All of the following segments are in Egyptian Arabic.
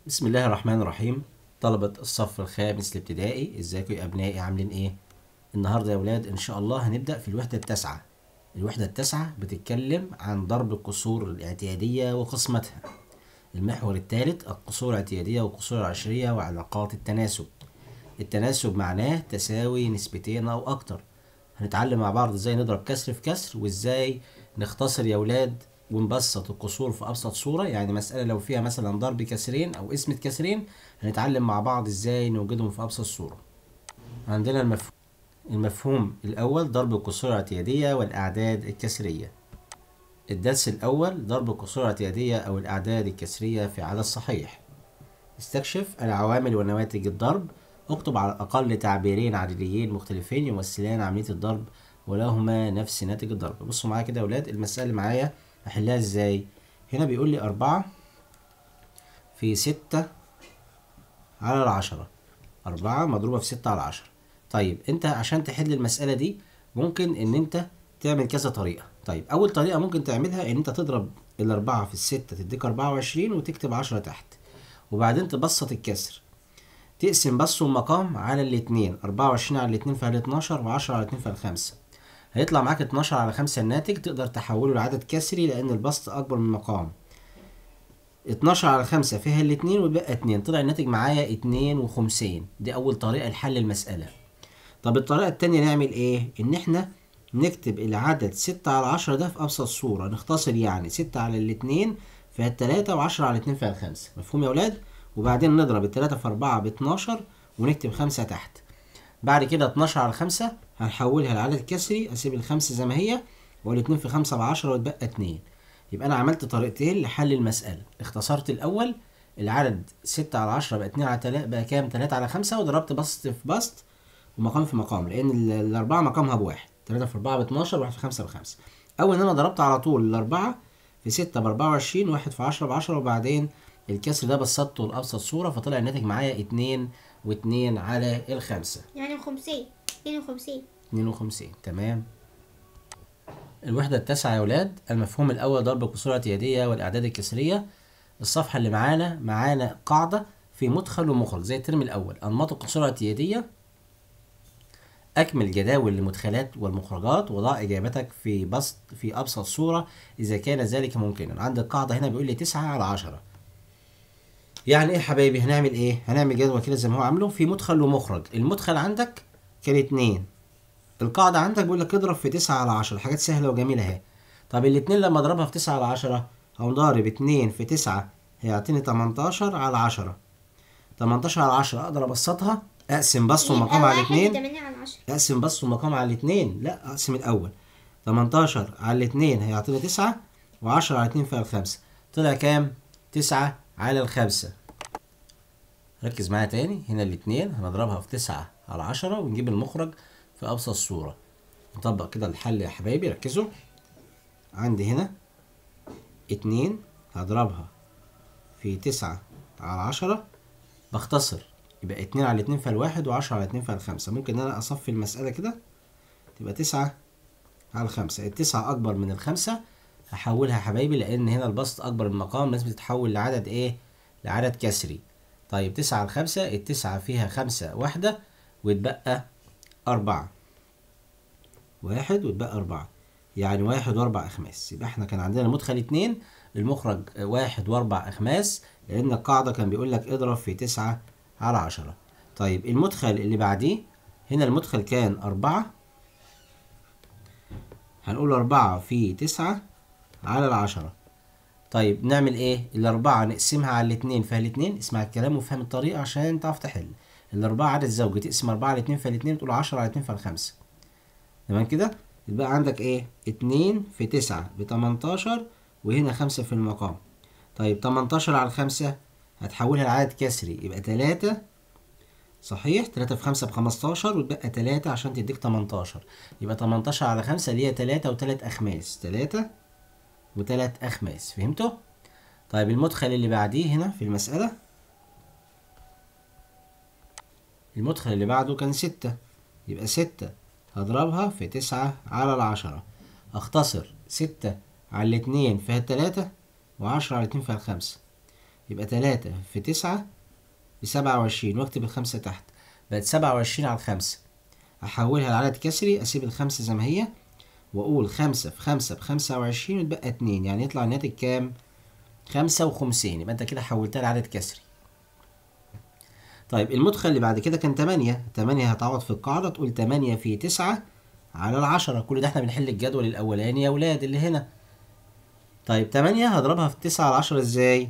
بسم الله الرحمن الرحيم طلبة الصف الخامس الابتدائي ازيكم يا ابنائي عاملين ايه النهارده يا ولاد ان شاء الله هنبدأ في الوحدة التاسعة الوحدة التاسعة بتتكلم عن ضرب القصور الاعتيادية وقسمتها المحور الثالث القصور الاعتيادية والقصور العشرية وعلاقات التناسب التناسب معناه تساوي نسبتين او اكتر هنتعلم مع بعض ازاي نضرب كسر في كسر وازاي نختصر يا ولاد ونبسط القصور في ابسط صوره يعني مساله لو فيها مثلا ضرب كسرين او قسمه كسرين هنتعلم مع بعض ازاي نوجدهم في ابسط صوره عندنا المفهوم المفهوم الاول ضرب القصور الاعتياديه والاعداد الكسريه الدرس الاول ضرب القصور الاعتياديه او الاعداد الكسريه في عدد صحيح استكشف العوامل ونواتج الضرب اكتب على الاقل تعبيرين عدديين مختلفين يمثلان عمليه الضرب ولهما نفس ناتج الضرب بصوا معايا كده يا ولاد المساله اللي معايا احلها ازاي هنا بيقول لي أربعة في ستة على العشرة أربعة مضروبة في ستة على العشرة طيب انت عشان تحل المسألة دي ممكن ان انت تعمل كذا طريقة طيب اول طريقة ممكن تعملها ان انت تضرب الأربعة في الستة تديك أربعة وعشرين وتكتب عشرة تحت وبعدين تبسط الكسر تقسم بس المقام على الاتنين أربعة وعشرين على الاتنين فيها اتناشر وعشرة على الاتنين فيها الخمسة هيطلع معاك 12 على 5 الناتج تقدر تحوله لعدد كسري لأن البسط أكبر من المقام 12 على 5 فيها الاتنين ويبقى 2 طلع الناتج معايا 52 دي أول طريقة لحل المسألة طب الطريقة التانية نعمل إيه؟ إن إحنا نكتب العدد 6 على 10 ده في أبسط صورة نختصر يعني 6 على الاتنين فيها التلاتة و10 على الاتنين فيها الخمسة مفهوم يا ولاد؟ وبعدين نضرب التلاتة في أربعة ب 12 ونكتب خمسة تحت بعد كده 12 على 5 هنحولها لعدد كسري اسيب الخمسة زي ما هي والاتنين في خمسة بعشرة ويتبقى اتنين يبقى انا عملت طريقتين لحل المسألة اختصرت الاول العدد ستة على عشرة بقى اتنين على تلاتة بقى كام تلاتة على خمسة وضربت بسط في بسط ومقام في مقام لان ال- الاربعة مقامها بواحد تلاتة في اربعة باتناشر واحد في خمسة بخمسة او ان انا ضربت على طول الاربعة في ستة باربعة وعشرين واحد في عشرة بعشرة وبعدين الكسر ده بسطته لأبسط صورة فطلع الناتج معايا اتنين واتنين على الخمسة يعني خمسين اتنين وخمسين 52 تمام الوحدة التاسعة يا ولاد المفهوم الأول ضرب الكسور الاعتيادية والأعداد الكسرية الصفحة اللي معانا معانا قاعدة في مدخل ومخرج زي الترم الأول أنماط الكسور الاعتيادية أكمل جداول المدخلات والمخرجات وضع إجابتك في بسط في أبسط صورة إذا كان ذلك ممكنا عندك قاعدة هنا بيقول لي تسعة على عشرة يعني إيه يا حبايبي هنعمل إيه؟ هنعمل جدول كده زي ما هو عامله في مدخل ومخرج المدخل عندك كان اتنين القاعدة عندك بيقول لك اضرب في تسعة على عشرة حاجات سهلة وجميلة اهي طب الاتنين لما اضربها في تسعة على عشرة هقوم ضارب اتنين في تسعة هيعطيني تمنتاشر على عشرة تمنتاشر على عشرة اقدر ابسطها اقسم بس ومقام على الاتنين تمانية على عشرة اقسم بس ومقام على الاتنين لا اقسم الاول 18 على الاتنين هيعطيني تسعة و10 على الاتنين فيها الخمسة طلع كام تسعة على الخمسة ركز معايا تاني هنا الاتنين هنضربها في تسعة على عشرة ونجيب المخرج في أبسط صورة نطبق كده الحل يا حبايبي ركزوا عندي هنا اتنين هضربها في تسعة على عشرة بختصر يبقى اتنين على اتنين فيها الواحد وعشرة على اتنين فيها الخمسة ممكن ان انا اصفي المسألة كده تبقى تسعة على الخمسة التسعة أكبر من الخمسة هحولها يا حبايبي لأن هنا البسط أكبر من المقام لازم تتحول لعدد إيه؟ لعدد كسري طيب تسعة على الخمسة التسعة فيها خمسة واحدة ويتبقى أربعة واحد ويتبقى أربعة يعني واحد وأربع أخماس يبقى إحنا كان عندنا مدخل اتنين المخرج واحد وأربع أخماس لأن القاعدة كان بيقول لك اضرب في تسعة على عشرة طيب المدخل اللي بعديه هنا المدخل كان أربعة هنقول أربعة في تسعة على العشرة طيب نعمل ايه الأربعة نقسمها على الاتنين فيها الاتنين اسمع الكلام وفهم الطريقة عشان تعرف تحل الأربعة عدد زوجي تقسم أربعة على الاتنين فيها الاتنين تقول عشرة على الاتنين فيها الخمسة تمام كده يبقى عندك ايه اتنين في تسعة بتمنتاشر وهنا خمسة في المقام طيب تمنتاشر على الخمسة هتحولها لعدد كسري يبقى تلاتة صحيح تلاتة في خمسة بخمستاشر وتبقى تلاتة عشان تديك تمنتاشر يبقى تمنتاشر على خمسة اللي هي تلاتة وتلات أخماس تلاتة وتلات أخماس فهمتوا؟ طيب المدخل اللي بعديه هنا في المسألة المدخل اللي بعده كان ستة يبقى ستة هضربها في تسعة على العشرة أختصر ستة على الاتنين فيها التلاتة وعشرة على الاتنين فيها الخمسة يبقى تلاتة في تسعة بسبعة وعشرين واكتب الخمسة تحت بقت سبعة وعشرين على الخمسة أحولها لعدد كسري أسيب الخمسة زي ما هي وأقول خمسة في خمسة بخمسة وعشرين وتبقى اتنين يعني يطلع الناتج كام؟ خمسة وخمسين يبقى أنت كده حولتها لعدد كسري طيب المدخل اللي بعد كده كان تمانية تمانية هتعوض في القاعدة تقول تمانية في تسعة على العشرة كل ده احنا بنحل الجدول الأولاني يا ولاد اللي هنا طيب تمانية هضربها في تسعة على عشرة ازاي؟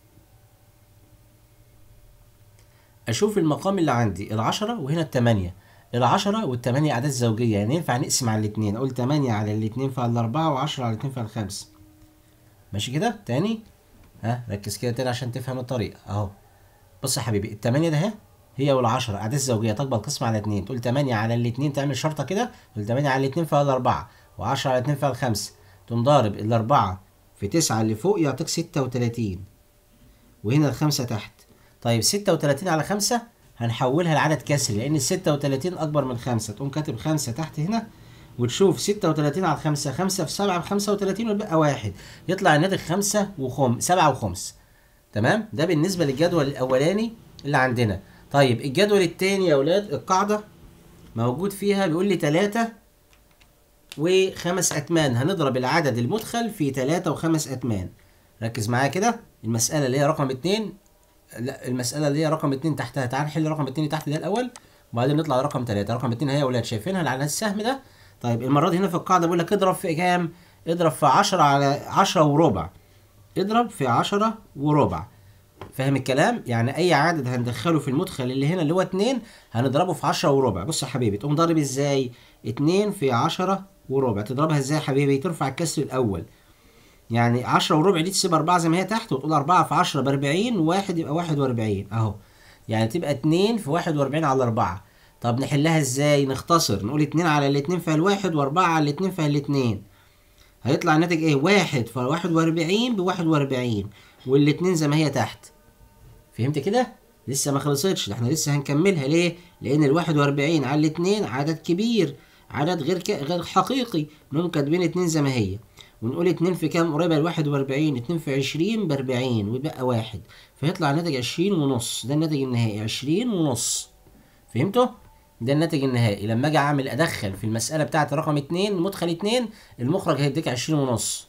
أشوف المقام اللي عندي العشرة وهنا التمانية العشرة والتمانية أعداد زوجية يعني ينفع نقسم على الاتنين أقول تمانية على الاتنين فعلى الأربعة وعشرة على الاتنين فعلى الخمسة ماشي كده تاني ها ركز كده تاني عشان تفهم الطريقة أهو بص يا حبيبي التمانية ده هي والعشرة أعداد زوجية تقبل قسم على اتنين تقول تمانية على الاتنين تعمل شرطة كده تقول تمانية على الاتنين فيها الأربعة وعشرة على الاتنين فيها الخمسة تقوم ضارب الأربعة في تسعة اللي فوق يعطيك ستة وتلاتين وهنا الخمسة تحت طيب ستة وتلاتين على خمسة هنحولها لعدد كسري لأن الستة وتلاتين أكبر من خمسة تقوم كاتب خمسة تحت هنا وتشوف ستة وتلاتين على خمسة خمسة في سبعة بخمسة وتلاتين ويبقى واحد يطلع الناتج خمسة وخم سبعة وخمس تمام ده بالنسبة للجدول الأولاني اللي عندنا طيب الجدول التاني يا أولاد القاعدة موجود فيها بيقول لي تلاتة وخمس أتمان هنضرب العدد المدخل في تلاتة وخمس أتمان ركز معايا كده المسألة اللي هي رقم اتنين لا المسألة اللي هي رقم اتنين تحتها تعال نحل رقم اتنين تحت ده الأول وبعدين نطلع لرقم تلاتة رقم اتنين هي يا أولاد شايفينها اللي على السهم ده طيب المرة دي هنا في القاعدة بيقول لك اضرب في كام؟ اضرب في عشرة على عشرة وربع اضرب في عشرة وربع فاهم الكلام؟ يعني أي عدد هندخله في المدخل اللي هنا اللي هو اتنين هنضربه في عشرة وربع بص يا حبيبي تقوم ضارب ازاي؟ اتنين في عشرة وربع تضربها ازاي يا حبيبي؟ ترفع الكسر الأول يعني عشرة وربع دي تسيب أربعة زي ما هي تحت وتقول أربعة في عشرة بأربعين وواحد يبقى واحد وأربعين أهو يعني تبقى اتنين في واحد وأربعين على أربعة طب نحلها ازاي؟ نختصر نقول اتنين على الاتنين فيها الواحد وأربعة على الاتنين فيها الاتنين هيطلع الناتج ايه؟ واحد في واحد وأربعين بواحد وأربعين والاتنين زي ما هي تحت فهمت كده؟ لسه ما خلصتش ده احنا لسه هنكملها ليه؟ لأن الواحد وأربعين على الاتنين عدد كبير عدد غير ك... غير حقيقي نقوم كاتبين اتنين زي ما هي ونقول اتنين في كام قريبة لواحد وأربعين اتنين في عشرين بأربعين ويبقى واحد فيطلع الناتج عشرين ونص ده الناتج النهائي عشرين ونص فهمتوا؟ ده الناتج النهائي لما اجي اعمل ادخل في المسألة بتاعت رقم اتنين مدخل اتنين المخرج هيديك عشرين ونص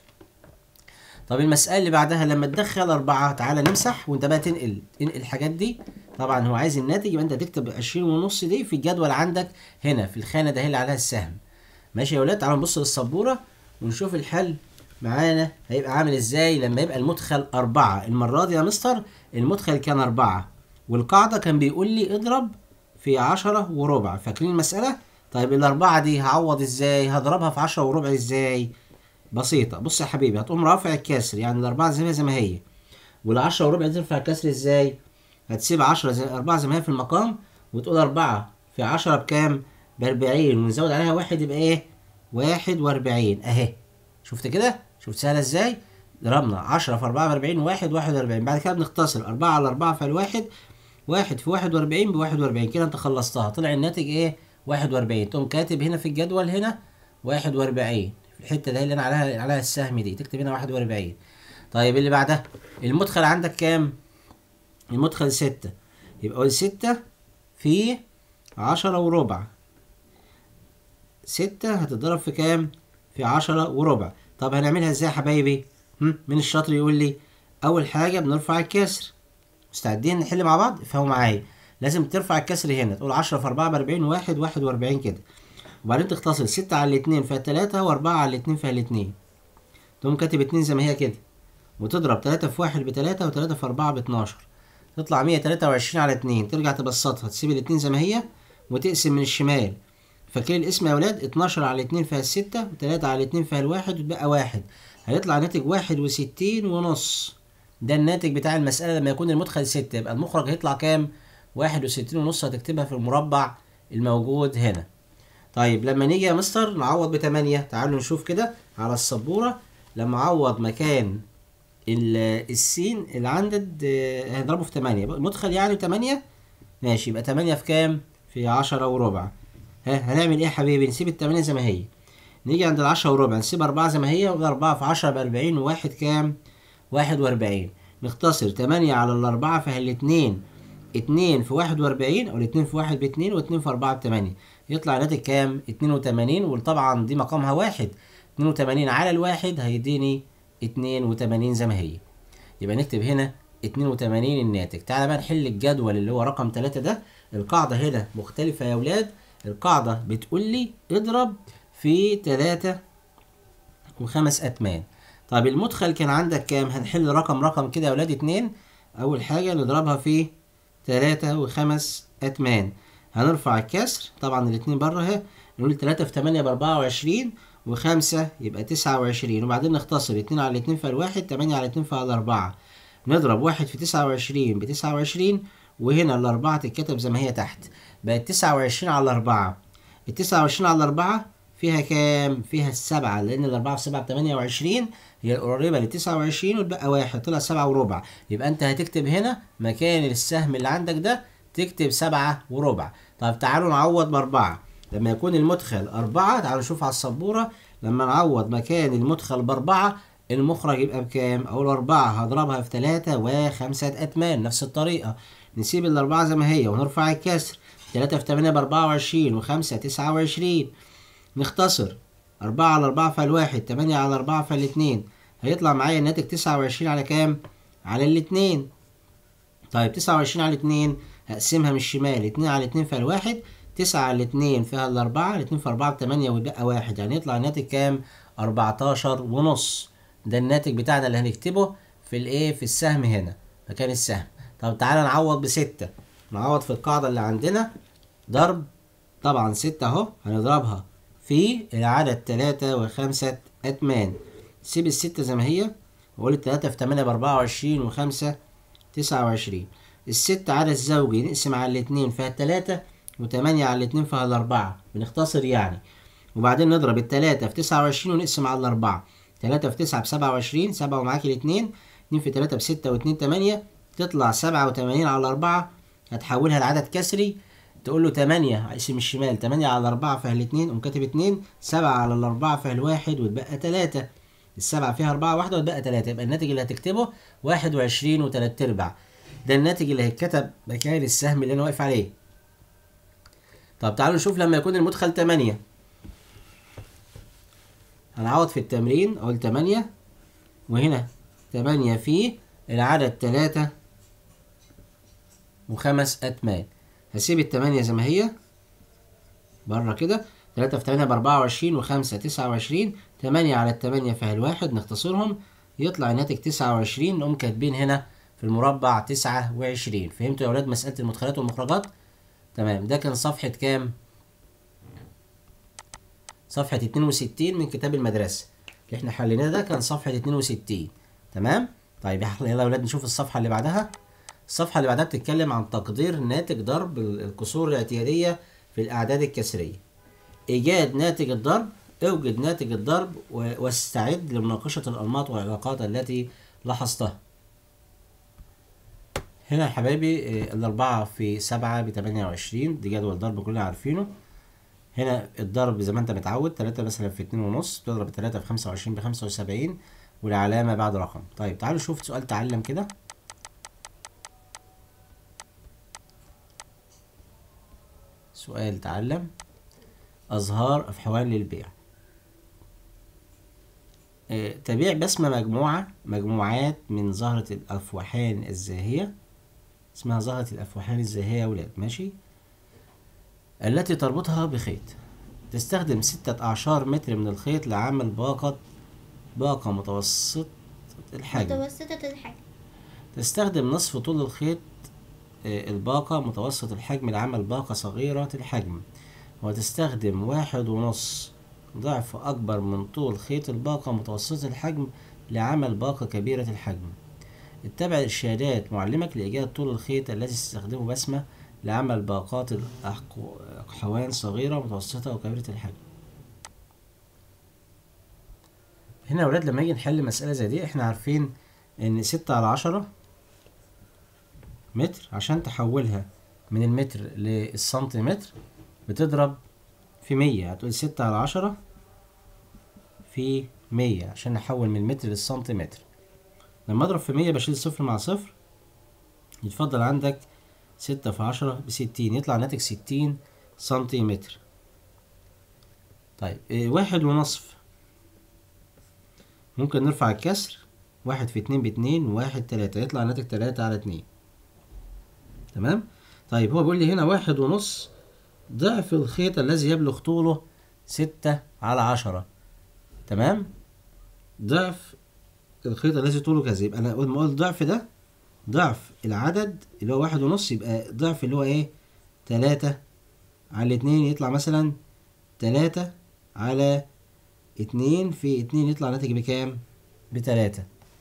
طب المسألة اللي بعدها لما تدخل أربعة تعالى نمسح وأنت بقى تنقل انقل الحاجات دي طبعا هو عايز الناتج يبقى أنت تكتب عشرين ونص دي في الجدول عندك هنا في الخانة ده اللي عليها السهم ماشي يا ولاد تعالوا نبص للسبورة ونشوف الحل معانا هيبقى عامل ازاي لما يبقى المدخل أربعة المرة دي يا مستر المدخل كان أربعة والقاعدة كان بيقول لي اضرب في عشرة وربع فاكرين المسألة؟ طيب الأربعة دي هعوض ازاي؟ هضربها في عشرة وربع ازاي؟ بسيطة بص يا حبيبي هتقوم رافع الكسر يعني الأربعة زي ما زي ما هي والعشرة وربع دي ترفع الكسر ازاي؟ هتسيب عشرة زي أربعة زي ما هي في المقام وتقول أربعة في عشرة بكام؟ بأربعين ونزود عليها واحد يبقى إيه؟ واحد وأربعين أهي شفت كده؟ شفت سهلة ازاي؟ ضربنا عشرة في أربعة بأربعين واحد واحد وأربعين بعد كده بنختصر أربعة على أربعة فالواحد واحد في واحد وأربعين بواحد وأربعين كده أنت خلصتها طلع الناتج إيه؟ واحد وأربعين تقوم كاتب هنا في الجدول هنا واحد وأربعين في الحتة دي اللي أنا عليها عليها السهم دي تكتب هنا واحد وأربعين طيب اللي بعدها المدخل عندك كام؟ المدخل ستة يبقى قول ستة في عشرة وربع ستة هتتضرب في كام؟ في عشرة وربع طب هنعملها ازاي يا حبايبي؟ هم؟ مين الشاطر يقول لي؟ أول حاجة بنرفع الكسر مستعدين نحل مع بعض؟ افهموا معايا لازم ترفع الكسر هنا تقول عشرة في أربعة بأربعين واحد واحد وأربعين كده وبعدين تختصر ستة على الاتنين فيها تلاتة وأربعة على الاتنين فيها الاتنين تقوم كاتب اتنين زي ما هي كده وتضرب تلاتة في واحد بتلاتة وتلاتة في أربعة باتناشر تطلع مية تلاتة وعشرين على اتنين ترجع تبسطها تسيب الاتنين زي ما هي وتقسم من الشمال فاكرين الاسم يا ولاد اتناشر على اتنين فيها الستة وتلاتة على اتنين فيها الواحد وتبقى واحد هيطلع ناتج واحد وستين ونص ده الناتج بتاع المسألة لما يكون المدخل ستة يبقى المخرج هيطلع كام؟ واحد وستين ونص هتكتبها في المربع الموجود هنا طيب لما نيجي يا مستر نعوض بتمانية تعالوا نشوف كده على السبورة لما اعوض مكان ال- السين العدد آه، هنضربه في تمانية مدخل يعني تمانية ماشي يبقى تمانية في كام؟ في عشرة وربع ها هنعمل ايه يا حبيبي؟ نسيب التمانية زي ما هي نيجي عند العشرة وربع نسيب أربعة زي ما هي وده أربعة في عشرة بأربعين وواحد كام؟ واحد وأربعين نختصر تمانية على الأربعة فهي الاتنين اتنين في واحد وأربعين أو الاتنين في واحد باتنين واتنين في أربعة بتمانية يطلع ناتج كام؟ اتنين وتمانين وطبعا دي مقامها واحد اتنين وتمانين على الواحد هيديني اتنين وتمانين زي ما هي يبقى نكتب هنا اتنين وتمانين الناتج تعالى بقى نحل الجدول اللي هو رقم تلاتة ده القاعدة هنا مختلفة يا ولاد القاعدة بتقول لي اضرب في تلاتة وخمس أتمان طب المدخل كان عندك كام هنحل رقم رقم كده يا ولاد اتنين أول حاجة نضربها في تلاتة وخمس أتمان هنرفع الكسر طبعا الاتنين بره اهي نقول تلاتة في تمانية بأربعة وعشرين وخمسة يبقى تسعة وعشرين وبعدين نختصر اتنين على اتنين فالواحد تمانية على اتنين فعلى أربعة نضرب واحد في تسعة وعشرين بتسعة وعشرين وهنا الأربعة تتكتب زي ما هي تحت بقت تسعة وعشرين على أربعة التسعة وعشرين على أربعة فيها كام؟ فيها السبعة لأن الأربعة في سبعة بتمانية وعشرين هي قريبة لتسعة وعشرين وتبقى واحد طلع سبعة وربع يبقى أنت هتكتب هنا مكان السهم اللي عندك ده تكتب سبعة وربع طب تعالوا نعوض بأربعة لما يكون المدخل أربعة تعالوا نشوف على السبورة لما نعوض مكان المدخل بأربعة المخرج يبقى بكام؟ أول أربعة هضربها في تلاتة وخمسة أتمان نفس الطريقة نسيب الأربعة زي ما هي ونرفع الكسر تلاتة في تمانية بأربعة وعشرين وخمسة تسعة وعشرين نختصر أربعة على أربعة فالواحد تمانية على أربعة فالاتنين هيطلع معايا الناتج تسعة وعشرين على كام؟ على الاتنين طيب تسعة وعشرين على اتنين هقسمها من الشمال اتنين على اتنين فالواحد تسعة على اتنين فيها الأربعة الاتنين في أربعة بتمانية ويبقى واحد يعني يطلع الناتج كام؟ أربعتاشر ونص ده الناتج بتاعنا اللي هنكتبه في الإيه؟ في السهم هنا مكان السهم طب تعالى نعوض بستة نعوض في القاعدة اللي عندنا ضرب طبعا ستة اهو هنضربها في العدد تلاتة وخمسة أتمان سيب الستة زي ما هي وقول التلاتة في تمانية بأربعة وعشرين وخمسة تسعة وعشرين الستة عدد زوجي نقسم على الاتنين فيها التلاتة وتمانية على الاتنين فيها الأربعة بنختصر يعني وبعدين نضرب التلاتة في تسعة وعشرين ونقسم على الأربعة تلاتة في تسعة بسبعة وعشرين سبعة ومعاكي الاتنين اتنين في تلاتة بستة واتنين تمانية تطلع سبعة وتمانين على أربعة هتحولها لعدد كسري تقول له تمانية اسم الشمال تمانية على أربعة فيها الاتنين قوم كاتب اتنين سبعة على الأربعة فيها الواحد وتبقى تلاتة السبعة فيها أربعة واحدة وتبقى تلاتة يبقى الناتج اللي هتكتبه واحد وعشرين وتلات أرباع ده الناتج اللي هيتكتب مكان السهم اللي أنا واقف عليه طب تعالوا نشوف لما يكون المدخل تمانية هنعوض في التمرين أقول تمانية وهنا تمانية في العدد تلاتة وخمس أتمان هسيب التمانية زي ما هي بره كده تلاتة في تمانية بأربعة وعشرين وخمسة تسعة وعشرين تمانية على التمانية فيها الواحد نختصرهم يطلع الناتج تسعة وعشرين نقوم كاتبين هنا في المربع تسعة وعشرين فهمتوا يا ولاد مسألة المدخلات والمخرجات؟ تمام ده كان صفحة كام؟ صفحة اتنين وستين من كتاب المدرسة اللي احنا حليناه ده كان صفحة اتنين وستين تمام؟ طيب يلا يا ولاد نشوف الصفحة اللي بعدها الصفحة اللي بعدها بتتكلم عن تقدير ناتج ضرب الكسور الاعتيادية في الأعداد الكسرية إيجاد ناتج الضرب اوجد ناتج الضرب و- واستعد لمناقشة الأنماط والعلاقات التي لاحظتها هنا يا حبايبي آه، الأربعة في سبعة بتمانية وعشرين دي جدول ضرب كلنا عارفينه هنا الضرب زي ما انت متعود تلاتة مثلا في اتنين ونص تضرب التلاتة في خمسة وعشرين بخمسة وسبعين والعلامة بعد رقم طيب تعالوا نشوف سؤال تعلم كده سؤال تعلم أزهار أفحوان للبيع آه، تبيع باسم مجموعة مجموعات من زهرة الأفوحان الزاهية اسمها زهرة الأفوحان الزاهية يا ولاد ماشي التي تربطها بخيط تستخدم ستة أعشار متر من الخيط لعمل باقة باقة متوسط الحجم متوسطة الحجم تستخدم نصف طول الخيط آه، الباقة متوسط الحجم لعمل باقة صغيرة الحجم وتستخدم واحد ونص ضعف أكبر من طول خيط الباقة متوسطة الحجم لعمل باقة كبيرة الحجم اتبع إرشادات معلمك لإيجاد طول الخيط الذي تستخدمه بسمة لعمل باقات الأحق- الأقحوان صغيرة متوسطة وكبيرة الحجم هنا يا ولاد لما نيجي نحل مسألة زي دي احنا عارفين إن ستة على عشرة متر عشان تحولها من المتر للسنتيمتر بتضرب في مية هتقول ستة على عشرة في مية عشان نحول من المتر للسنتيمتر لما اضرب في مية بشيل صفر مع صفر يتفضل عندك ستة في عشرة بستين يطلع ناتج ستين سنتيمتر طيب إيه واحد ونصف ممكن نرفع الكسر واحد في اتنين باتنين وواحد تلاتة يطلع ناتج تلاتة على اتنين تمام طيب هو بيقول لي هنا واحد ونص ضعف الخيط الذي يبلغ طوله ستة على عشرة تمام ضعف الخيط الذي طوله كذا يبقى انا اول ما اقول ضعف ده ضعف العدد اللي هو واحد ونص يبقى ضعف اللي هو ايه تلاتة على اتنين يطلع مثلا تلاتة على اتنين في اتنين يطلع ناتج بكام بتلاتة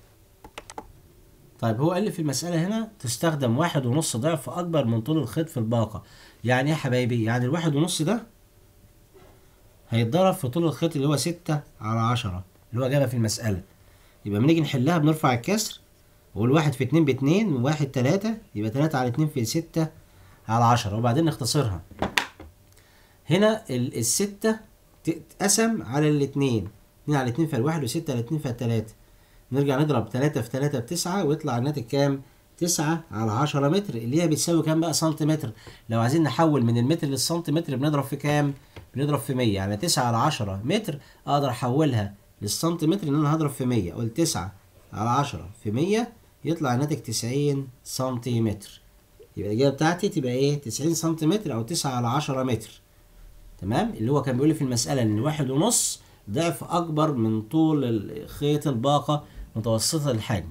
طيب هو قال لي في المسألة هنا تستخدم واحد ونص ضعف أكبر من طول الخيط في الباقة يعني إيه يا حبايبي يعني الواحد ونص ده هيتضرب في طول الخيط اللي هو ستة على عشرة اللي هو جابها في المسألة يبقى بنيجي نحلها بنرفع الكسر وقول واحد في اتنين باتنين وواحد تلاتة يبقى تلاتة على اتنين في ستة على عشرة وبعدين نختصرها هنا ال- الستة تتقسم على الاتنين اتنين على اتنين فالواحد وستة على اتنين فالتلاتة نرجع نضرب تلاتة في تلاتة بتسعة ويطلع الناتج كام؟ تسعة على عشرة متر اللي هي بتساوي كام بقى سنتيمتر لو عايزين نحول من المتر للسنتيمتر بنضرب في كام؟ بنضرب في مية يعني تسعة على عشرة متر أقدر أحولها للسنتيمتر إن أنا هضرب في مية قلت تسعة على عشرة في مية يطلع الناتج تسعين سنتيمتر يبقى الإجابة بتاعتي تبقى إيه؟ تسعين سنتيمتر أو تسعة على عشرة متر تمام اللي هو كان بيقول لي في المسألة إن واحد ونص ضعف أكبر من طول ال- خيط الباقة متوسطة الحجم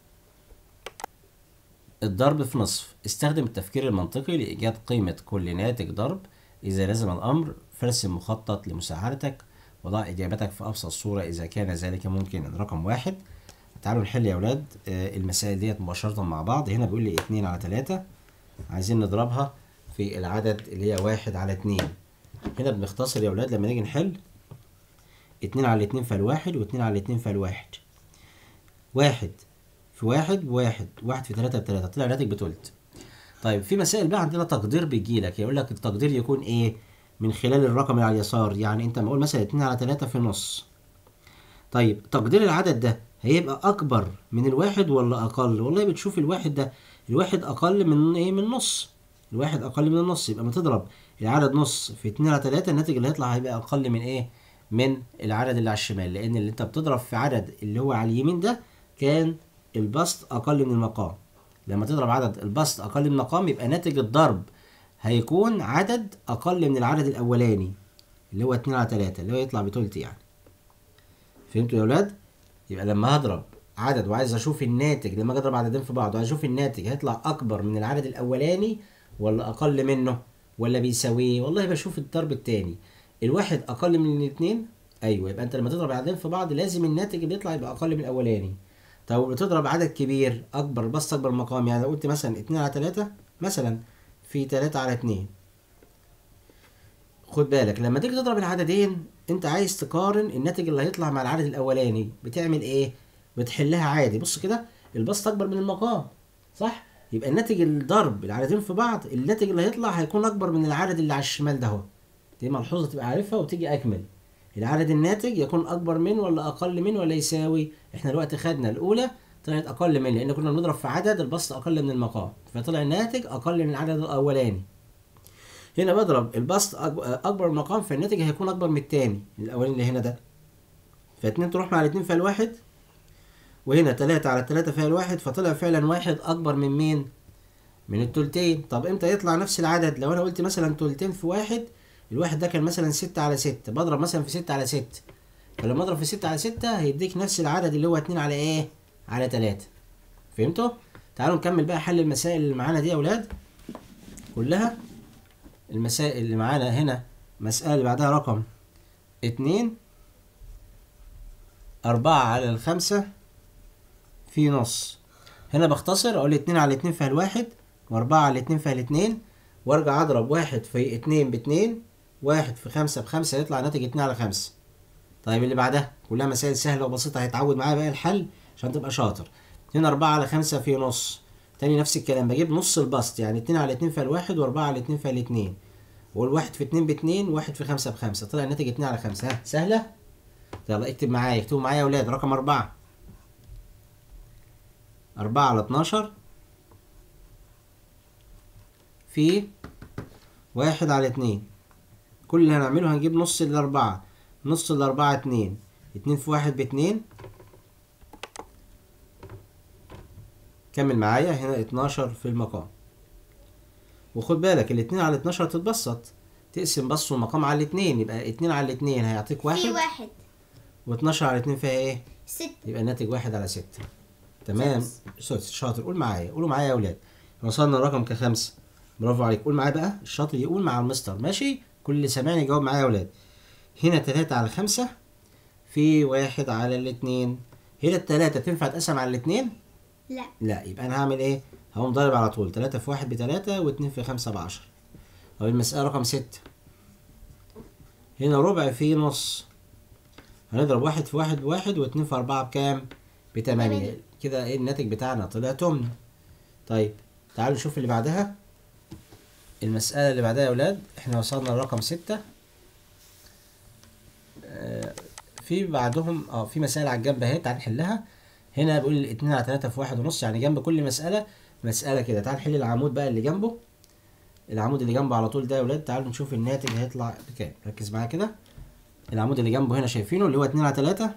الضرب في نصف استخدم التفكير المنطقي لإيجاد قيمة كل ناتج ضرب إذا لزم الأمر فارسم مخطط لمساعدتك وضع إجابتك في أبسط صورة إذا كان ذلك ممكنا رقم واحد تعالوا نحل يا أولاد آه، المسائل ديت مباشرة مع بعض هنا بيقول لي اتنين على تلاتة عايزين نضربها في العدد اللي هي واحد على اتنين هنا بنختصر يا أولاد لما نيجي نحل اتنين على اتنين فالواحد واتنين على اتنين فالواحد واحد في واحد بواحد واحد في تلاتة بتلاتة طلع ناتج بتلت طيب في مسائل بقى عندنا تقدير بيجيلك يقول لك التقدير يكون ايه من خلال الرقم اللي على اليسار يعني انت ما اقول مثلا اتنين على تلاتة في نص طيب تقدير العدد ده هيبقى اكبر من الواحد ولا اقل والله بتشوف الواحد ده الواحد اقل من ايه من نص الواحد اقل من النص يبقى ما تضرب العدد نص في اتنين على تلاتة الناتج اللي هيطلع هيبقى اقل من ايه من العدد اللي على الشمال لان اللي انت بتضرب في عدد اللي هو على اليمين ده كان البسط اقل من المقام لما تضرب عدد البسط اقل من المقام يبقى ناتج الضرب هيكون عدد اقل من العدد الاولاني اللي هو اتنين على تلاتة اللي هو يطلع بتلت يعني فهمتوا يا ولاد يبقى لما هضرب عدد وعايز اشوف الناتج لما اجي اضرب عددين في بعض وعايز اشوف الناتج هيطلع اكبر من العدد الاولاني ولا اقل منه ولا بيساويه والله بشوف الضرب التاني الواحد اقل من الاثنين ايوه يبقى انت لما تضرب عددين في بعض لازم الناتج اللي يطلع يبقى اقل من الاولاني طب بتضرب عدد كبير اكبر بس اكبر مقام يعني لو قلت مثلا اتنين على تلاتة مثلا في تلاتة على اتنين خد بالك لما تيجي تضرب العددين انت عايز تقارن الناتج اللي هيطلع مع العدد الاولاني بتعمل ايه بتحلها عادي بص كده البسط اكبر من المقام صح يبقى الناتج الضرب العددين في بعض الناتج اللي هيطلع هيكون اكبر من العدد اللي على الشمال ده اهو دي ملحوظه تبقى عارفها وتيجي اكمل العدد الناتج يكون اكبر من ولا اقل من ولا يساوي احنا دلوقتي خدنا الاولى طلعت اقل من لان كنا بنضرب في عدد البسط اقل من المقام فطلع الناتج اقل من العدد الاولاني هنا بضرب البسط أكب- اكبر من المقام فالناتج هيكون اكبر من التاني الاولاني اللي هنا ده فاتنين تروح مع الاتنين فيها الواحد وهنا تلاتة على التلاتة فيها الواحد فطلع فعلا واحد اكبر من مين من التلتين طب امتى يطلع نفس العدد لو انا قلت مثلا تلتين في واحد الواحد ده كان مثلا ستة على ستة بضرب مثلا في ستة على ستة فلما اضرب في ستة على ستة هيديك نفس العدد اللي هو اتنين على ايه على تلاتة فهمتوا تعالوا نكمل بقى حل المسائل اللي معانا دي يا اولاد كلها المسائل اللي معانا هنا مسألة اللي بعدها رقم اتنين أربعة على الخمسة في نص هنا بختصر أقول اتنين على اتنين فيها الواحد وأربعة على اتنين فيها الاتنين وأرجع أضرب واحد في اتنين باتنين واحد في خمسة بخمسة يطلع ناتج اتنين على خمسة طيب اللي بعدها كلها مسائل سهلة وبسيطة هيتعود معايا بقى الحل عشان تبقى شاطر اتنين أربعة على خمسة في نص تاني نفس الكلام بجيب نص البسط يعني اتنين على اتنين فيها الواحد وأربعة على اتنين فيها الاتنين والواحد في اتنين باتنين واحد في خمسة بخمسة طلع الناتج اتنين على خمسة ها سهلة؟ يلا اكتب معايا اكتبوا معايا يا ولاد رقم أربعة أربعة على اتناشر في واحد على اتنين كل اللي هنعمله هنجيب نص الأربعة نص الأربعة اتنين اتنين في واحد باتنين كمل معايا هنا اتناشر في المقام وخد بالك الاتنين على اتناشر تتبسط تقسم بس المقام على الاتنين يبقى اتنين على الاتنين هيعطيك في واحد واحد واتناشر على اتنين فيها ايه؟ ستة يبقى الناتج واحد على ستة تمام سدس. سدس شاطر قول معايا قولوا معايا يا اولاد وصلنا الرقم كخمسة برافو عليك قول معايا بقى الشاطر يقول مع المستر ماشي كل اللي سامعني يجاوب معايا يا اولاد هنا تلاتة على خمسة في واحد على الاتنين هنا التلاتة تنفع تقسم على الاتنين لا لا يبقى انا هعمل ايه هقوم ضارب على طول تلاتة في واحد بتلاتة واتنين في خمسة بعشرة طب المسألة رقم ستة هنا ربع في نص هنضرب واحد في واحد بواحد واتنين في أربعة بكام؟ بتمانية تمانية. كده ايه الناتج بتاعنا طلع تمن طيب تعالوا نشوف اللي بعدها المسألة اللي بعدها يا ولاد احنا وصلنا لرقم ستة آه، في بعدهم اه في مسائل على الجنب اهي تعال نحلها هنا بيقول اتنين على تلاتة في واحد ونص يعني جنب كل مسألة مسألة كده تعال نحل العمود بقى اللي جنبه العمود اللي جنبه على طول ده يا ولاد تعالوا نشوف الناتج هيطلع بكام ركز معايا كده العمود اللي جنبه هنا شايفينه اللي هو اتنين على تلاتة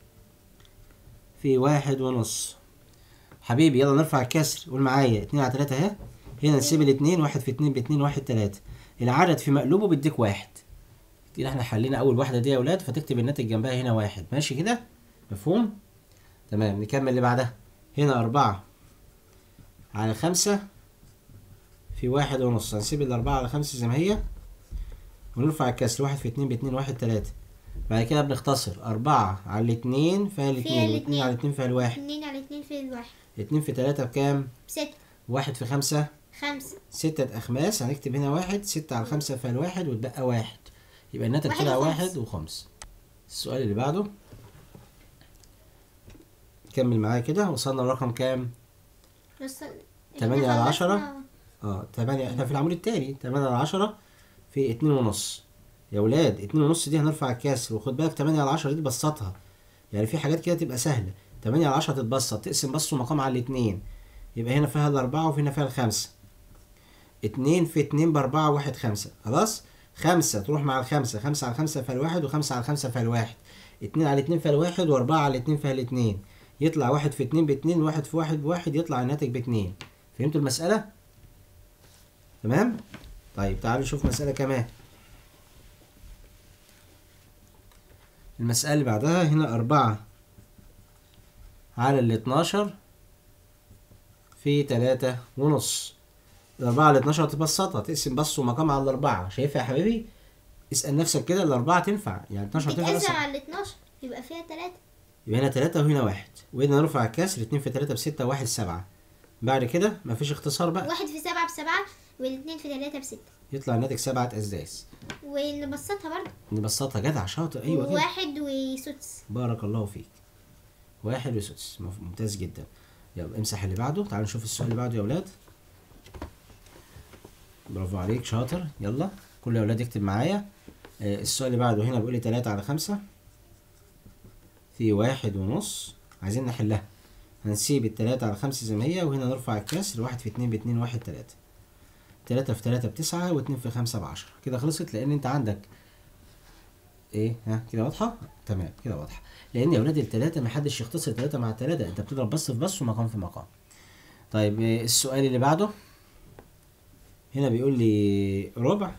في واحد ونص حبيبي يلا نرفع الكسر قول معايا اتنين على تلاتة اهي هنا نسيب الاتنين واحد في اتنين باتنين واحد تلاتة العدد في مقلوبه بيديك واحد كده احنا حلينا اول واحدة دي يا ولاد فتكتب الناتج جنبها هنا واحد ماشي كده مفهوم تمام نكمل اللي بعدها هنا أربعة على خمسة في واحد ونص هنسيب الأربعة على خمسة زي ما هي ونرفع الكسر واحد في اتنين باتنين واحد تلاتة بعد كده بنختصر أربعة على الاتنين فيها الاتنين واتنين الاتنين. على الاتنين فيها الواحد اتنين على اتنين في الواحد اتنين في تلاتة بكام؟ ستة واحد في خمسة خمسة ستة أخماس هنكتب هنا واحد ستة على خمسة فيها الواحد وتبقى واحد يبقى الناتج واحد طلع وخمس. واحد وخمس السؤال اللي بعده كمل معايا كده وصلنا لرقم كام؟ نص تمانية احنا على عشرة. خلصنا- اه تمانية احنا في العمود التاني تمانية على عشرة في اتنين ونص يا ولاد اتنين ونص دي هنرفع الكسر وخد بالك تمانية على عشرة دي تبسطها يعني في حاجات كده تبقى سهلة تمانية على عشرة تتبسط تقسم بس مقام على الاتنين يبقى هنا فيها الأربعة وهنا فيها الخمسة اتنين في اتنين بأربعة واحد خمسة خلاص خمسة تروح مع الخمسة خمسة على خمسة فيها الواحد وخمسة على خمسة فيها الواحد اتنين على اتنين فيها الواحد وأربعة على اتنين فيها الاتنين يطلع واحد في اتنين باتنين واحد في واحد بواحد يطلع الناتج باتنين فهمتوا المسألة؟ تمام طيب تعالوا نشوف مسألة كمان المسألة اللي بعدها هنا أربعة على الاتناشر في تلاتة ونص الأربعة على الاتناشر تبسطها تقسم بس ومقام على الأربعة شايفها يا حبيبي اسأل نفسك كده الأربعة تنفع يعني 12 تنفع بس تتقسم على الاتناشر يبقى فيها تلاتة يبقى هنا تلاتة وهنا واحد وهنا نرفع الكسر اتنين في تلاتة بستة واحد سبعة بعد كده مفيش اختصار بقى واحد في سبعة بسبعة والاتنين في تلاتة بستة يطلع الناتج سبعة أسداس ونبسطها برضه نبسطها جدع شاطر أيوة كده واحد وسدس بارك الله فيك واحد وسدس مف- ممتاز جدا يلا امسح اللي بعده تعالوا نشوف السؤال اللي بعده يا ولاد برافو عليك شاطر يلا كل يا ولاد يكتب معايا آه، السؤال اللي بعده هنا بيقول لي تلاتة على خمسة في واحد ونص عايزين نحلها هنسيب التلاتة على خمسة زي ما هي وهنا نرفع الكسر واحد في اتنين باتنين واحد تلاتة تلاتة في تلاتة بتسعة واتنين في خمسة بعشرة كده خلصت لأن أنت عندك ايه ها كده واضحه تمام كده واضحه لان يا ولاد التلاته ما حدش يختصر تلاته مع التلاته انت بتضرب بس في بس ومقام في مقام طيب إيه السؤال اللي بعده هنا بيقول لي ربع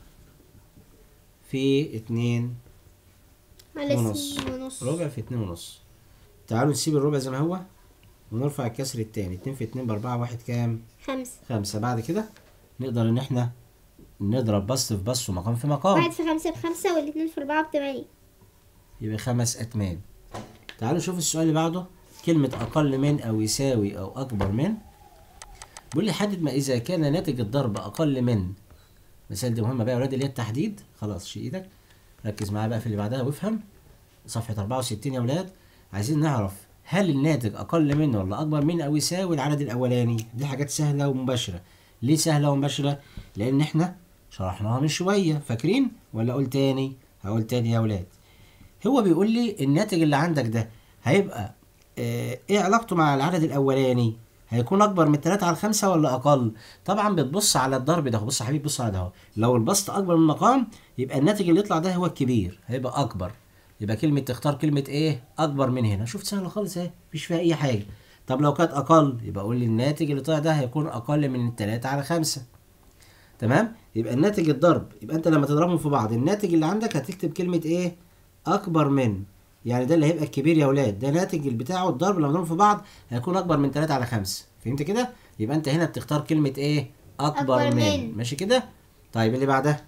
في اتنين على ونص. سنين ونص ربع في اتنين ونص تعالوا نسيب الربع زي ما هو ونرفع الكسر التاني اتنين في اتنين باربعة واحد كام خمسة خمسة بعد كده نقدر ان احنا نضرب بس في بس ومقام في مقام واحد في خمسة بخمسة والاتنين في أربعة بتمانية يبقى خمس أتمان تعالوا نشوف السؤال اللي بعده كلمة أقل من أو يساوي أو أكبر من بيقول لي حدد ما إذا كان ناتج الضرب أقل من المثال دي مهمة بقى يا ولاد اللي هي التحديد خلاص شيل إيدك ركز معايا بقى في اللي بعدها وافهم صفحة 64 يا ولاد عايزين نعرف هل الناتج أقل من ولا أكبر من أو يساوي العدد الأولاني دي حاجات سهلة ومباشرة ليه سهلة ومباشرة لأن إحنا شرحناها من شوية فاكرين ولا أقول تاني هقول تاني يا ولاد هو بيقول لي الناتج اللي عندك ده هيبقى آه، ايه علاقته مع العدد الاولاني هيكون اكبر من 3 على 5 ولا اقل طبعا بتبص على الضرب ده بص يا حبيبي بص على ده اهو لو البسط اكبر من المقام يبقى الناتج اللي يطلع ده هو الكبير هيبقى اكبر يبقى كلمه تختار كلمه ايه اكبر من هنا شفت سهله خالص اهي مفيش فيها اي حاجه طب لو كانت اقل يبقى قول لي الناتج اللي طلع ده هيكون اقل من 3 على 5 تمام يبقى الناتج الضرب يبقى انت لما تضربهم في بعض الناتج اللي عندك هتكتب كلمه ايه اكبر من يعني ده اللي هيبقى الكبير يا ولاد ده ناتج بتاعه الضرب لما نضربهم في بعض هيكون اكبر من 3 على 5 فهمت كده يبقى انت هنا بتختار كلمه ايه اكبر, أكبر من. من. ماشي كده طيب اللي بعدها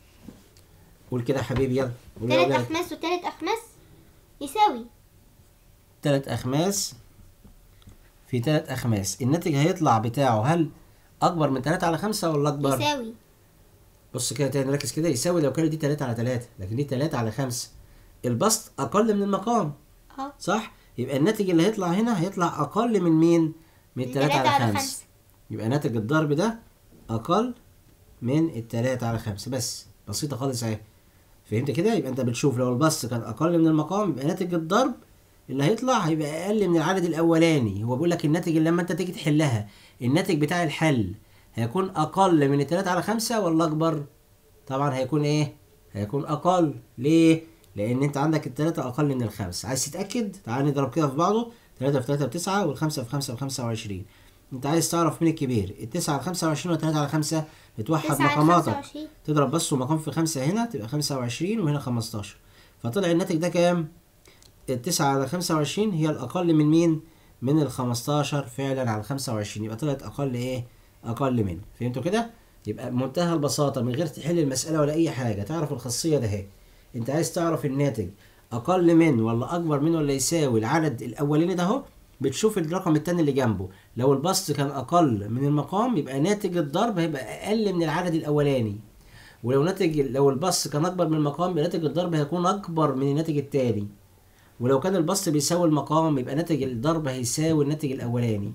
قول كده يا حبيبي يلا قول يا تلات ولاد أخماس وتلات أخماس يساوي تلات اخماس في تلات اخماس الناتج هيطلع بتاعه هل اكبر من 3 على 5 ولا اكبر يساوي بص كده تاني ركز كده يساوي لو كانت دي 3 على 3 لكن دي 3 على 5 البسط اقل من المقام اه صح يبقى الناتج اللي هيطلع هنا هيطلع اقل من مين من من 3 تلاتة على على 5 خمسة. يبقى ناتج الضرب ده اقل من التلاتة على خمسة بس بسيطة خالص اهي فهمت كده يبقى انت بتشوف لو البسط كان اقل من المقام يبقى ناتج الضرب اللي هيطلع هيبقى اقل من العدد الاولاني هو بيقول لك الناتج اللي لما انت تيجي تحلها الناتج بتاع الحل هيكون اقل من التلاتة على خمسة ولا اكبر طبعا هيكون ايه هيكون اقل ليه لان انت عندك التلاتة اقل من الخمسة عايز تتاكد تعال نضرب كده في بعضه تلاتة في تلاتة بتسعة والخمسة في خمسة بخمسة وعشرين انت عايز تعرف مين الكبير التسعة على خمسة وعشرين ولا تلاتة على خمسة بتوحد تسعة على مقاماتك خمسة وعشرين. تضرب بس ومقام في خمسة هنا تبقى خمسة وعشرين وهنا خمستاشر فطلع الناتج ده كام؟ التسعة على خمسة وعشرين هي الأقل من مين؟ من الخمستاشر فعلا على خمسة وعشرين يبقى طلعت أقل إيه؟ أقل من فهمتوا كده؟ يبقى بمنتهى البساطة من غير تحل المسألة ولا أي حاجة تعرف الخاصية ده اهي أنت عايز تعرف الناتج أقل من ولا أكبر من ولا يساوي العدد الأولاني ده أهو بتشوف الرقم التاني اللي جنبه لو البسط كان أقل من المقام يبقى ناتج الضرب هيبقى أقل من العدد الأولاني ولو ناتج لو البسط كان اكبر من المقام يبقى ناتج الضرب هيكون اكبر من الناتج التاني ولو كان البسط بيساوي المقام يبقى ناتج الضرب هيساوي الناتج الاولاني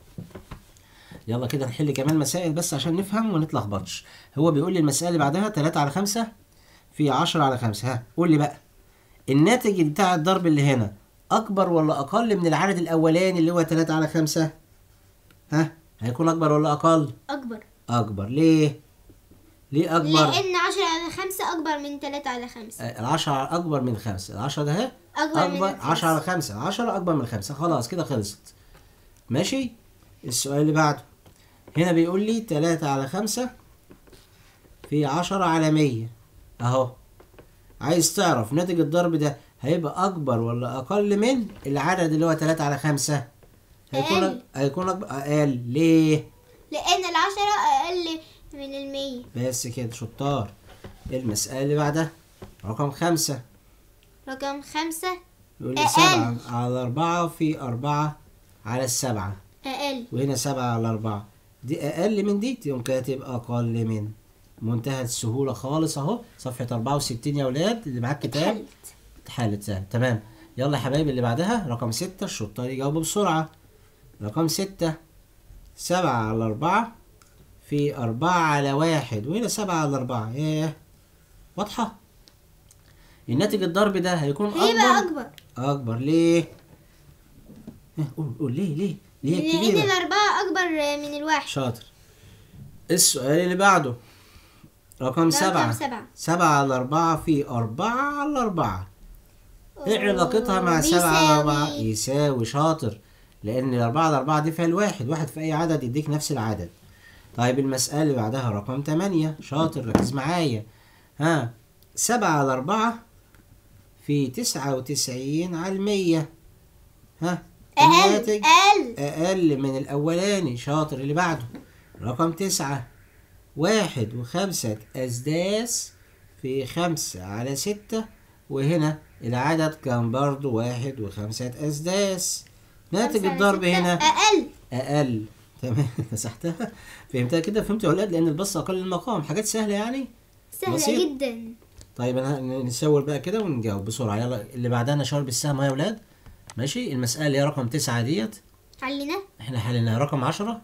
يلا كده نحل كمان مسائل بس عشان نفهم ونتلخبطش هو بيقول لي المسألة اللي بعدها 3 على 5 في 10 على 5 ها قول لي بقى الناتج بتاع الضرب اللي هنا اكبر ولا اقل من العدد الاولاني اللي هو 3 على 5 ها هيكون اكبر ولا اقل أكبر اكبر ليه ليه اكبر لأن عشرة على خمسة أكبر من تلاتة على خمسة العشرة أكبر من خمسة العشرة ده اهي أكبر من أكبر الخمسة. عشرة على خمسة العشرة أكبر من خمسة خلاص كده خلصت ماشي السؤال اللي بعده هنا بيقول لي تلاتة على خمسة في عشرة على مية أهو عايز تعرف ناتج الضرب ده هيبقى أكبر ولا أقل من العدد اللي هو تلاتة على خمسة هيكون أقل. هيكون أكبر أقل ليه؟ لأن العشرة أقل من المية بس كده شطار المسألة اللي بعدها رقم خمسة رقم خمسة يقول لي أقل. سبعة على أربعة في أربعة على السبعة أقل وهنا سبعة على أربعة دي أقل من دي تقوم كده تبقى أقل من منتهى السهولة خالص أهو صفحة أربعة وستين يا ولاد اللي معاك كتاب اتحلت. اتحلت سهل تمام يلا يا حبايبي اللي بعدها رقم ستة الشطار يجاوبوا بسرعة رقم ستة سبعة على أربعة في أربعة على واحد وهنا سبعة على أربعة ياه واضحة الناتج الضرب ده هيكون هيبقى أكبر أكبر أكبر ليه؟ ها، قول قول ليه ليه؟ ليه لأن الكبيرة؟ الأربعة أكبر من الواحد شاطر السؤال اللي بعده رقم سبعة سبعة. سبعة على أربعة في أربعة على أربعة إيه علاقتها مع بيساوي. سبعة على أربعة؟ يساوي شاطر لأن الأربعة على أربعة دي فيها الواحد واحد في أي عدد يديك نفس العدد طيب المسألة اللي بعدها رقم تمانية شاطر ركز معايا ها سبعة على أربعة في تسعة وتسعين على المية ها أقل الناتج أقل أقل من الأولاني شاطر اللي بعده رقم تسعة واحد وخمسة أسداس في خمسة على ستة وهنا العدد كان برضو واحد وخمسة أسداس ناتج خمسة على الضرب ستة هنا أقل أقل تمام مسحتها فهمتها كده فهمت يا ولاد لأن البص أقل المقام حاجات سهلة يعني سهلة بسيط. جدا طيب أنا نسول بقى كده ونجاوب بسرعة يلا اللي بعدها نشاور بالسهم أهو يا ولاد ماشي المسألة اللي هي رقم تسعة ديت حلينا احنا حليناها رقم عشرة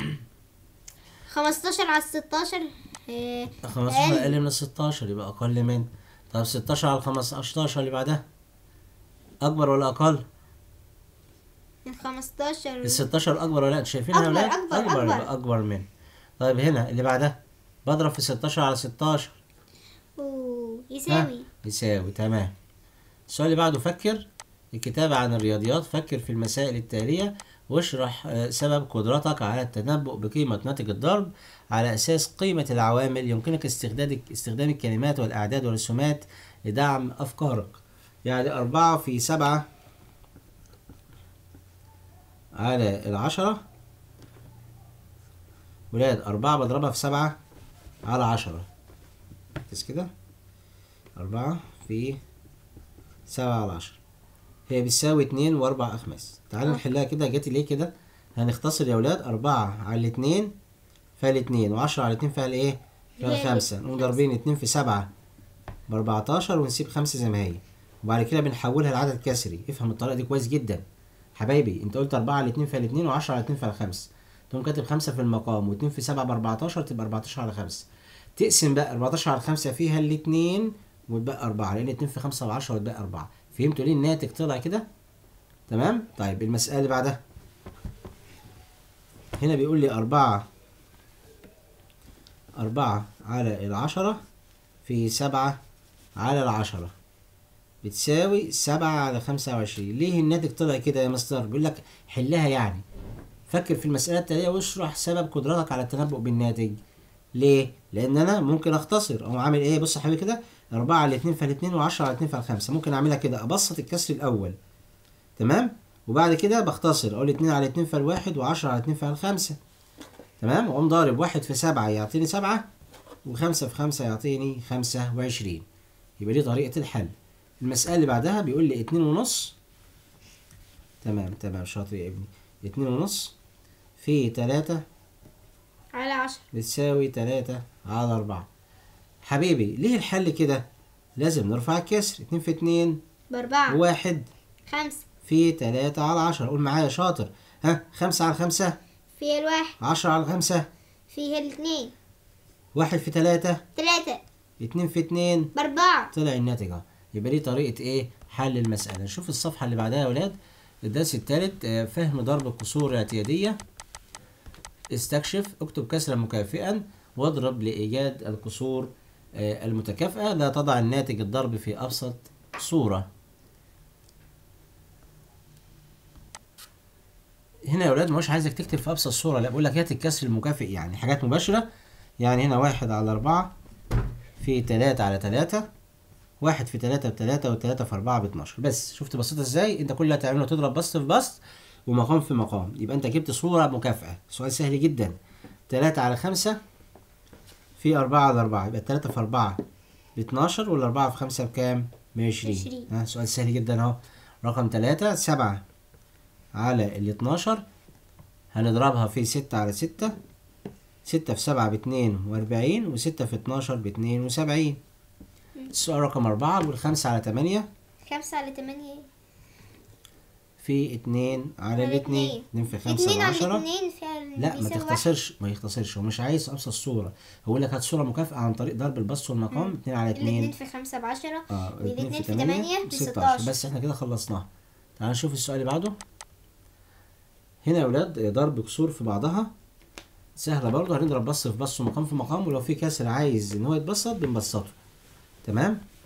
خمستاشر على ستاشر آه، 15 أقل. أقل من ال 16 يبقى أقل من طب 16 على 15 اللي بعدها أكبر ولا أقل؟ الخمستاشر ال 16 اكبر ولا لا انتوا شايفينها يا أكبر، ولاد أكبر، اكبر أكبر. يبقى اكبر من طيب هنا اللي بعدها بضرب في 16 على 16 أوه، ها يساوي يساوي تمام السؤال اللي بعده فكر الكتابة عن الرياضيات فكر في المسائل التالية واشرح آه، سبب قدرتك على التنبؤ بقيمة ناتج الضرب على أساس قيمة العوامل يمكنك استخدام استخدام الكلمات والأعداد والرسومات لدعم أفكارك يعني أربعة في سبعة على العشرة ولاد أربعة بضربها في سبعة على عشرة ركز كده أربعة في سبعة على عشرة هي بتساوي اتنين وأربع أخماس تعالوا نحلها كده جت ليه كده هنختصر يا ولاد أربعة على الاتنين فالاتنين وعشرة على الاتنين فال ايه؟ فالخمسة نقوم ضاربين اتنين في سبعة بأربعتاشر ونسيب خمسة زي ما هي وبعد كده بنحولها لعدد كسري افهم الطريقة دي كويس جدا حبايبي انت قلت أربعة على اتنين فالاتنين وعشرة على اتنين فالخمسة تقوم كاتب خمسة في المقام واتنين في سبعة بأربعتاشر تبقى أربعتاشر على خمسة تقسم بقى 14 على 5 فيها الاتنين وتبقى 4 لان 2 في 5 و10 وتبقى 4 فهمتوا ليه الناتج طلع كده تمام طيب المسألة اللي بعدها هنا بيقول لي 4 4 على العشرة في 7 على العشرة بتساوي 7 على 25 ليه الناتج طلع كده يا مستر بيقول لك حلها يعني فكر في المسألة التالية واشرح سبب قدرتك على التنبؤ بالناتج ليه؟ لأن أنا ممكن أختصر أقوم عامل إيه؟ بص يا حبيبي كده 4 على 2 فال 2 و10 على 2 فال 5 ممكن أعملها كده أبسط الكسر الأول تمام؟ وبعد كده بختصر أقول 2 على 2 فال 1 و10 على 2 فال 5 تمام؟ وأقوم ضارب 1 في 7 يعطيني 7 و5 في 5 يعطيني 25 يبقى دي طريقة الحل المسألة اللي بعدها بيقول لي 2 ونص تمام تمام شاطر يا ابني 2 ونص في 3 على عشرة بتساوي تلاتة على أربعة حبيبي ليه الحل كده؟ لازم نرفع الكسر اتنين في اتنين بأربعة واحد خمسة في تلاتة على عشرة قول معايا شاطر ها خمسة على خمسة في الواحد عشرة على خمسة فيه الاثنين واحد في تلاتة ثلاثة اتنين في اتنين بأربعة طلع الناتج اهو يبقى دي طريقة ايه حل المسألة نشوف الصفحة اللي بعدها يا ولاد الدرس التالت آه، فهم ضرب الكسور الاعتيادية استكشف اكتب كسرا مكافئا واضرب لإيجاد الكسور آه، المتكافئة لا تضع الناتج الضرب في أبسط صورة هنا يا ولاد مش عايزك تكتب في أبسط صورة لا بقول لك هات الكسر المكافئ يعني حاجات مباشرة يعني هنا واحد على أربعة في تلاتة على تلاتة واحد في تلاتة بتلاتة وتلاتة في أربعة باتناشر بس شفت بسيطة ازاي انت كل اللي هتعمله تضرب بسط في بسط ومقام في مقام يبقى انت جبت صورة مكافئة سؤال سهل جدا تلاتة على خمسة في أربعة على أربعة يبقى التلاتة في أربعة باتناشر والأربعة في خمسة بكام؟ بعشرين عشرين. ها سؤال سهل جدا اهو رقم تلاتة سبعة على الاتناشر هنضربها في ستة على ستة ستة في سبعة باتنين وأربعين وستة في اتناشر باتنين وسبعين السؤال رقم أربعة بيقول خمسة على تمانية خمسة على تمانية في اتنين على على الاتنين اتنين. اتنين في خمسة اتنين على بعشرة اتنين فيها لا ما بيساوي واحد. تختصرش ما يختصرش هو مش عايز أبسط صورة هو يقول لك هات صورة مكافئة عن طريق ضرب البسط والمقام اتنين على الاتنين اتنين في خمسة بعشرة اه والاتنين في تمانية بستاشر بس احنا كده خلصناها تعال نشوف السؤال اللي بعده هنا يا ولاد ضرب كسور في بعضها سهلة برضه هنضرب بسط في بسط ومقام في مقام ولو في كسر عايز ان هو يتبسط بنبسطه تمام